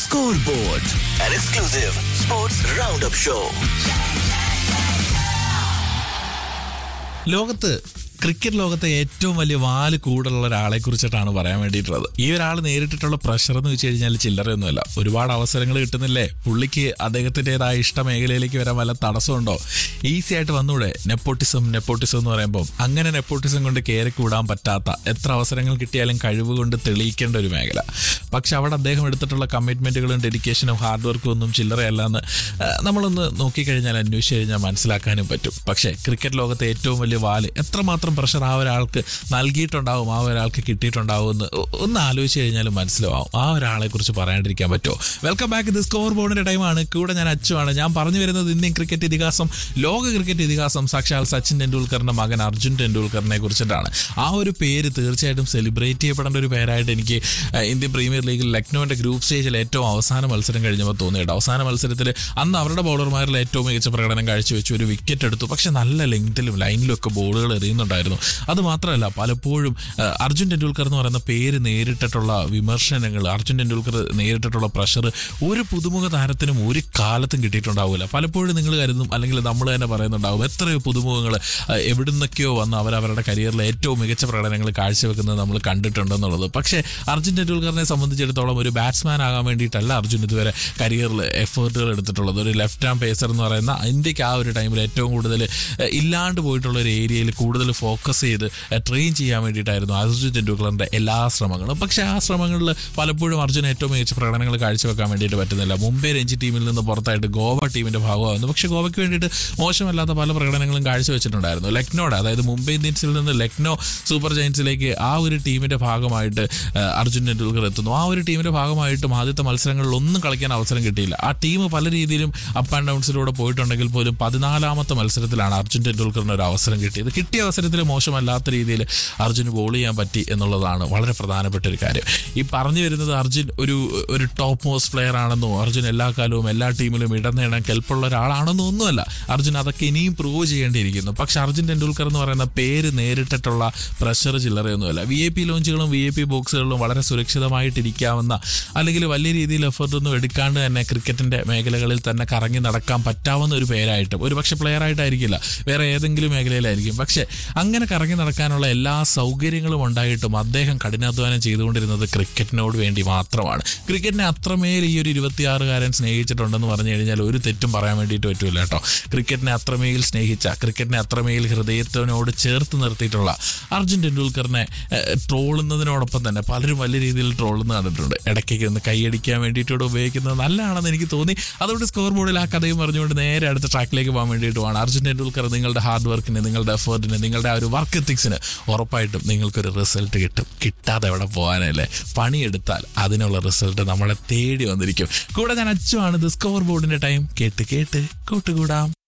Scoreboard, an exclusive sports roundup show. ലോകത്ത് cricket ലോകത്തെ ഏറ്റവും വലിയ വാല് കൂടുതലുള്ള ഒരാളെ കുറിച്ചിട്ടാണ് പറയാൻ വേണ്ടിയിട്ടുള്ളത് ഈ ഒരാൾ നേരിട്ടിട്ടുള്ള പ്രഷർ എന്ന് വെച്ച് കഴിഞ്ഞാൽ ചില്ലറയൊന്നുമല്ല ഒരുപാട് അവസരങ്ങൾ കിട്ടുന്നില്ലേ പുള്ളിക്ക് അദ്ദേഹത്തിൻ്റെതായ ഇഷ്ട മേഖലയിലേക്ക് വരാൻ വല്ല തടസ്സമുണ്ടോ ഈസി ആയിട്ട് വന്നൂടെ നെപ്പോട്ടിസം നെപ്പോട്ടിസം എന്ന് പറയുമ്പോൾ അങ്ങനെ നെപ്പോട്ടിസം കൊണ്ട് കയറി കൂടാൻ പറ്റാത്ത എത്ര അവസരങ്ങൾ കിട്ടിയാലും കഴിവ് കൊണ്ട് തെളിയിക്കേണ്ട ഒരു മേഖല പക്ഷെ അവിടെ അദ്ദേഹം എടുത്തിട്ടുള്ള കമ്മിറ്റ്മെന്റുകളും ഡെഡിക്കേഷനും ഹാർഡ് വർക്കും ഒന്നും ചില്ലറയല്ല എന്ന് ആ, നമ്മളൊന്ന് നോക്കിക്കഴിഞ്ഞാൽ അന്വേഷിച്ച് കഴിഞ്ഞാൽ മനസ്സിലാക്കാനും പറ്റും പക്ഷേ ക്രിക്കറ്റ് ലോകത്തെ ഏറ്റവും വലിയ വാല് എത്രമാത്രം പ്രഷർ ആ ഒരാൾക്ക് നൽകിയിട്ടുണ്ടാവും ആ ഒരാൾക്ക് കിട്ടിയിട്ടുണ്ടാവും എന്ന് ഒ- ഒന്ന് ആലോചിച്ച് കഴിഞ്ഞാൽ മനസ്സിലാവും ആ ഒരാളെ കുറിച്ച് പറയാണ്ടിരിക്കാൻ പറ്റുമോ വെൽക്കം ബാക്ക് ഇത് സ്കോർ ബോർഡിന്റെ ടൈമാണ് കൂടെ ഞാൻ അച്ചുവാണ് ഞാൻ പറഞ്ഞു വരുന്നത് ഇന്ത്യൻ ക്രിക്കറ്റ് ഇതിഹാസം ലോക ക്രിക്കറ്റ് ഇതിഹാസം സാക്ഷാൽ സച്ചിൻ ടെണ്ടുൽക്കറിന്റെ മകൻ അർജുൻ ടെണ്ടുൽക്കറിനെ കുറിച്ചിട്ടാണ് ആ ഒരു പേര് തീർച്ചയായിട്ടും സെലിബ്രേറ്റ് ചെയ്യപ്പെടേണ്ട ഒരു പേരായിട്ട് എനിക്ക് ആ, ഇന്ത്യൻ പ്രീമിയർ ലീഗിൽ ലക്നോന്റെ ഗ്രൂപ്പ് സ്റ്റേജിൽ ഏറ്റവും അവസാന മത്സരം കഴിഞ്ഞപ്പോൾ തോന്നിയിട്ട് അവസാന മത്സരത്തിൽ അന്ന് അവരുടെ ബൗളർമാരിൽ ഏറ്റവും മികച്ച പ്രകടനം കാഴ്ചവെച്ചു ഒരു വിക്കറ്റ് എടുത്തു പക്ഷെ നല്ല ലെങ്തിലും ലൈനിലും ഒക്കെ ബോളുകൾ എറിയുന്നുണ്ടായിരുന്നു അത് മാത്രമല്ല പലപ്പോഴും ആ, അർജുൻ ടെണ്ടുൽക്കർ എന്ന് പറയുന്ന പേര് നേരിട്ടിട്ടുള്ള വിമർശനങ്ങൾ അർജുൻ ടെണ്ടുൽക്കർ നേരിട്ടിട്ടുള്ള പ്രഷർ ഒരു പുതുമുഖ താരത്തിനും ഒരു കാലത്തും കിട്ടിയിട്ടുണ്ടാവില്ല പലപ്പോഴും നിങ്ങൾ കരുതും അല്ലെങ്കിൽ നമ്മൾ തന്നെ പറയുന്നുണ്ടാവും എത്രയോ പുതുമുഖങ്ങൾ എവിടുന്നൊക്കെയോ വന്ന് അവർ അവരുടെ കരിയറിലെ ഏറ്റവും മികച്ച പ്രകടനങ്ങൾ കാഴ്ചവെക്കുന്നത് നമ്മൾ കണ്ടിട്ടുണ്ടെന്നുള്ളത് പക്ഷേ അർജുൻ ടെണ്ടുൽക്കറിനെ സംബന്ധിച്ചിടത്തോളം ഒരു ബാറ്റ്സ്മാൻ ആകാൻ വേണ്ടിയിട്ടല്ല അർജുൻ ഇതുവരെ കരിയറിൽ എഫേർട്ടുകൾ എടുത്തിട്ടുള്ളത് ഒരു ലെഫ്റ്റ് ഹാൻഡ് പേസർ എന്ന് പറയുന്ന ഇന്ത്യക്ക് ആ ഒരു ടൈമിൽ ഏറ്റവും കൂടുതൽ ഏഹ്, ഇല്ലാണ്ട് പോയിട്ടുള്ള ഒരു ഏരിയയിൽ കൂടുതൽ ഫോക്കസ് ചെയ്ത് ട്രെയിൻ ചെയ്യാൻ വേണ്ടിയിട്ടായിരുന്നു അർജുൻ ടെണ്ടുൽക്കറിന്റെ എല്ലാ ശ്രമങ്ങളും പക്ഷേ ആ ശ്രമങ്ങളിൽ പലപ്പോഴും അർജുൻ ഏറ്റവും മികച്ച പ്രകടനങ്ങൾ കാഴ്ചവെക്കാൻ വേണ്ടിയിട്ട് പറ്റുന്നില്ല മുംബൈ രഞ്ജി ടീമിൽ നിന്ന് പുറത്തായിട്ട് ഗോവ ടീമിന്റെ ഭാഗമാകുന്നു പക്ഷേ ഗോവയ്ക്ക് വേണ്ടിയിട്ട് മോശമല്ലാത്ത പല പ്രകടനങ്ങളും കാഴ്ചവെച്ചിട്ടുണ്ടായിരുന്നു ലക്നോയുടെ അതായത് മുംബൈ ഇന്ത്യൻസിൽ നിന്ന് ലക്നോ സൂപ്പർ ജയൻസിലേക്ക് ആ ഒരു ടീമിന്റെ ഭാഗമായിട്ട് ആ, അർജുൻ ടെണ്ടുൽക്കർ എത്തുന്നു ആ ഒരു ടീമിന്റെ ഭാഗമായിട്ടും ആദ്യത്തെ മത്സരങ്ങളിൽ ഒന്നും കളിക്കാൻ അവസരം കിട്ടിയില്ല ആ ടീം പല രീതിയിലും അപ്പ് ആൻഡ് ഡൗൺസിലൂടെ പോയിട്ടുണ്ടെങ്കിൽ പോലും പതിനാലാമത്തെ മത്സരത്തിലാണ് അർജുൻ ടെണ്ടുൽക്കറിന് ഒരു അവസരം കിട്ടിയത് കിട്ടിയ അവസരത്തിൽ മോശമല്ലാത്ത രീതിയിൽ അർജുന് ബോൾ ചെയ്യാൻ പറ്റി എന്നുള്ളതാണ് വളരെ പ്രധാനപ്പെട്ട ഒരു കാര്യം ഈ പറഞ്ഞു വരുന്നത് അർജുൻ ഒരു ഒരു ടോപ്പ് മോസ്റ്റ് പ്ലെയർ ആണെന്നോ അർജുൻ എല്ലാ കാലവും എല്ലാ ടീമിലും ഇടം നേടാൻ കെൽപ്പുള്ള ഒരാളാണെന്നോ ഒന്നുമല്ല അർജുൻ അതൊക്കെ ഇനിയും പ്രൂവ് ചെയ്യേണ്ടിയിരിക്കുന്നു പക്ഷെ അർജുൻ ടെണ്ടുൽക്കർ എന്ന് പറയുന്ന പേര് നേരിട്ടിട്ടുള്ള പ്രഷർ ചില്ലറയൊന്നുമല്ല വി ഐ പി ലോഞ്ചുകളും വി ഐ പി ബോക്സുകളിലും വളരെ സുരക്ഷിതമായിട്ടിരിക്കാവുന്ന അല്ലെങ്കിൽ വലിയ രീതിയിൽ എഫേർട്ടൊന്നും എടുക്കാണ്ട് തന്നെ ക്രിക്കറ്റിന്റെ മേഖലകളിൽ തന്നെ കറങ്ങി നടക്കാൻ പറ്റാവുന്ന ഒരു പേരായിട്ടും ഒരു പക്ഷെ പ്ലെയർ ആയിട്ടായിരിക്കില്ല വേറെ ഏതെങ്കിലും മേഖലയിലായിരിക്കും പക്ഷെ അങ്ങനെ കറങ്ങി നടക്കാനുള്ള എല്ലാ സൗകര്യങ്ങളും ഉണ്ടായിട്ടും അദ്ദേഹം കഠിനാധ്വാനം ചെയ്തുകൊണ്ടിരുന്നത് ക്രിക്കറ്റിനോട് വേണ്ടി മാത്രമാണ് ക്രിക്കറ്റിനെ അത്രമേൽ ഈ ഒരു ഇരുപത്തിയാറുകാരൻ സ്നേഹിച്ചിട്ടുണ്ടെന്ന് പറഞ്ഞു കഴിഞ്ഞാൽ ഒരു തെറ്റും പറയാൻ വേണ്ടിയിട്ട് പറ്റൂല കേട്ടോ ക്രിക്കറ്റിനെ അത്രമേൽ സ്നേഹിച്ച ക്രിക്കറ്റിനെ അത്രമേൽ ഹൃദയത്തിനോട് ചേർത്ത് നിർത്തിയിട്ടുള്ള അർജുൻ ടെണ്ടുൽക്കറിനെ ഏഹ്, ട്രോളുന്നതിനോടൊപ്പം തന്നെ പലരും വലിയ രീതിയിൽ ട്രോളുന്ന കണ്ടിട്ടുണ്ട് ഇടയ്ക്കൊക്കെ ഒന്ന് കൈയടിക്കാൻ വേണ്ടിയിട്ടൂടെ ഉപയോഗിക്കുന്നത് നല്ലതാണെന്ന് എനിക്ക് തോന്നി അതുകൊണ്ട് സ്കോർ ബോർഡിൽ ആ കഥയും പറഞ്ഞുകൊണ്ട് നേരെ അടുത്ത ട്രാക്കിലേക്ക് പോകാൻ വേണ്ടിയിട്ടുമാണ് അർജുൻ ടെണ്ടുൽക്കർ നിങ്ങളുടെ ഹാർഡ് വർക്കിന് നിങ്ങളുടെ എഫേർട്ടിന് നിങ്ങളുടെ ആ ഒരു വർക്ക് എത്തിക്സിന് ഉറപ്പായിട്ടും നിങ്ങൾക്കൊരു റിസൾട്ട് കിട്ടും കിട്ടാതെ എവിടെ പോകാനല്ലേ പണിയെടുത്താൽ അതിനുള്ള റിസൾട്ട് നമ്മളെ തേടി വന്നിരിക്കും കൂടെ ഞാൻ അച്ചുവാണ് ഇത് സ്കോർ ബോർഡിന്റെ ടൈം കേട്ട് കേട്ട് കൂട്ടുകൂടാം